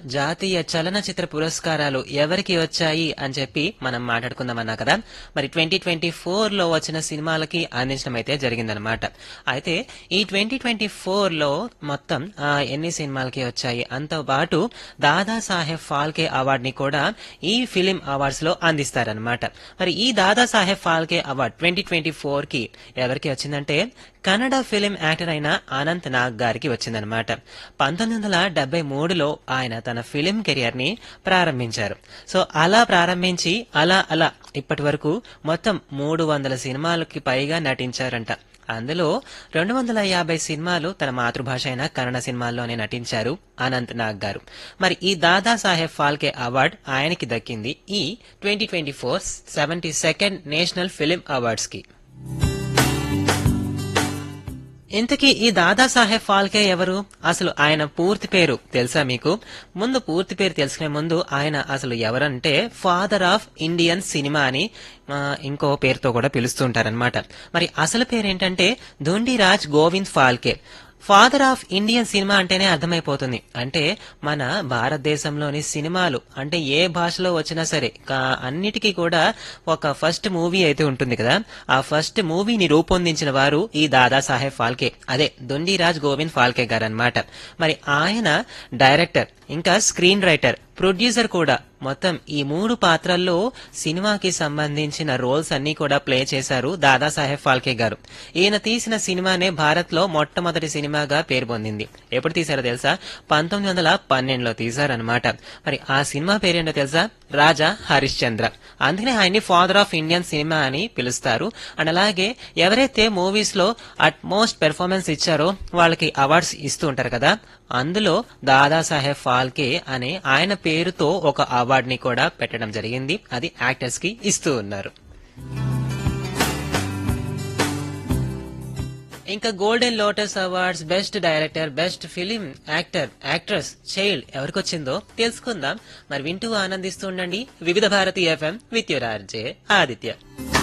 జాతీయ చలనచిత్ర పురస్కారాలు ఎవరికి వచ్చాయి అని చెప్పి మనం మాట్లాడుకుందామన్నా కదా మరి ట్వంటీ ట్వంటీ ఫోర్ లో వచ్చిన సినిమాలకి అందించడం అయితే జరిగిందనమాట అయితే ఈ ట్వంటీ ట్వంటీ ఫోర్ లో మొత్తం ఆ, ఎన్ని సినిమాలకి వచ్చాయి అంతో పాటు దాదా సాహెబ్ ఫాల్కే అవార్డ్ ని కూడా ఈ ఫిలిం అవార్డ్స్ లో అందిస్తారనమాట మరి ఈ Dada Saheb Phalke award twenty twenty four కి ఎవరికి వచ్చిందంటే కన్నడ ఫిలిం యాక్టర్ అయిన అనంత్ నాగ్ గారికి వచ్చిందనమాట పంతొమ్మిది వందల డెబ్బై మూడులో ఆయన తన ఫిలిం కెరియర్ ని ప్రారంభించారు సో అలా ప్రారంభించి అలా అలా ఇప్పటి వరకు మొత్తం మూడు వందల సినిమాలకి పైగా నటించారంట అందులో రెండు వందల యాభై సినిమాలు తన మాతృభాష అయిన కన్నడ సినిమాల్లోనే నటించారు అనంత్ నాగ్ గారు మరి ఈ దాదా సాహెబ్ ఫాల్కే అవార్డ్ ఆయనకి దక్కింది ఈ twenty twenty four seventy second national film awards కి ఇంతకీ ఈ దాదాసాహెబ్ ఫాల్కే ఎవరు అసలు ఆయన పూర్తి పేరు తెలుసా మీకు ముందు పూర్తి పేరు తెలుసుకునే ముందు ఆయన అసలు ఎవరంటే ఫాదర్ ఆఫ్ ఇండియన్ సినిమా అని ఆ, ఇంకో పేరుతో కూడా పిలుస్తుంటారనమాట మరి అసలు పేరు ఏంటంటే Dhundiraj Govind Phalke father of Indian cinema అంటేనే అర్థమైపోతుంది అంటే మన భారతదేశంలోని సినిమాలు అంటే ఏ భాషలో వచ్చినా సరే కా- అన్నిటికీ కూడా ఒక ఫస్ట్ మూవీ అయితే ఉంటుంది కదా ఆ ఫస్ట్ మూవీని రూపొందించిన వారు ఈ దాదా సాహెబ్ ఫాల్కే అదే దొండిరాజ్ గోవింద్ ఫాల్కే గారు అన్నమాట మరి ఆయన డైరెక్టర్ ఇంకా స్క్రీన్ రైటర్ ప్రొడ్యూసర్ కూడా మొత్తం ఈ మూడు పాత్రల్లో సినిమాకి సంబంధించిన రోల్స్ అన్ని కూడా ప్లే చేశారు దాదాసాహెబ్ ఫాల్కే గారు ఈయన తీసిన సినిమానే భారత్ లో మొట్టమొదటి సినిమాగా పేరు పొందింది ఎప్పుడు తీశారో తెలుసా పంతొమ్మిది వందల పన్నెండులో తీశారనమాట మరి ఆ సినిమా పేరేంటో తెలుసా రాజా హరిశ్చంద్ర అందుకనే ఆయన్ని ఫాదర్ ఆఫ్ ఇండియన్ సినిమా అని పిలుస్తారు అండ్ అలాగే ఎవరైతే మూవీస్ లో అట్ మోస్ట్ పెర్ఫార్మెన్స్ ఇచ్చారో వాళ్ళకి అవార్డ్స్ ఇస్తూ ఉంటారు కదా అందులో దాదాసాహెబ్ ఫాల్కే అనే ఆయన పేరుతో ఒక అవార్డ్ ని కూడా పెట్టడం జరిగింది అది యాక్టర్స్ కి ఇస్తూ ఉన్నారు ఇంకా golden lotus awards best director best film actor actress child ఎవరికి వచ్చిందో తెలుసుకుందాం మరి వింటూ ఆనందిస్తూ ఉండండి Vividh Bharati FM with your RJ Aditya